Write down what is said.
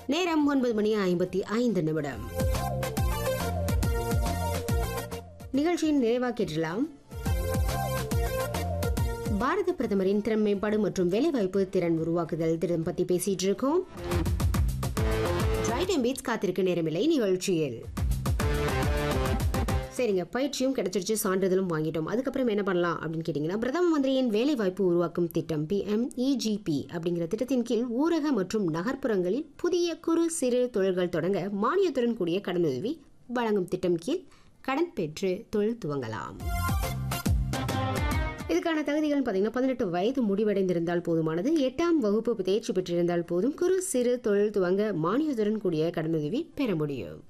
நேரம் ஒன்பது மணி ஐம்பத்தி ஐந்து நிமிடம் நிகழ்ச்சியின் நிறைவாக கேட்டலாம் பாரத பிரதமரின் திறன் மேம்பாடு மற்றும் வேலைவாய்ப்பு திறன் உருவாக்குதல் திட்டம் பத்தி பேசிட்டு இருக்கோம் ரைட் பீட்ஸ் காத்திருக்க நேரமில்லை நிகழ்ச்சியில் சரிங்க பயிற்சியும் கிடைச்சிருச்சு சான்றிதழும் வாங்கிட்டோம் அதுக்கப்புறம் என்ன பண்ணலாம் அப்படின்னு கேட்டிங்கன்னா பிரதம மந்திரியின் வேலைவாய்ப்பு உருவாக்கும் திட்டம் பிஎம்இஜிபி அப்படிங்கிற திட்டத்தின் கீழ் ஊரக மற்றும் நகர்ப்புறங்களில் புதிய குறு சிறு தொழில்கள் தொடங்க மானியத்துடன் கூடிய கடனுதவி வழங்கும் திட்டம் கீழ் கடன் பெற்று தொழில் துவங்கலாம் இதுக்கான தகுதிகள் பார்த்தீங்கன்னா பதினெட்டு வயது முடிவடைந்திருந்தால் போதுமானது எட்டாம் வகுப்பு தேர்ச்சி பெற்றிருந்தால் போதும் குறு சிறு தொழில் துவங்க மானியத்துடன் கூடிய கடனுதவி பெற முடியும்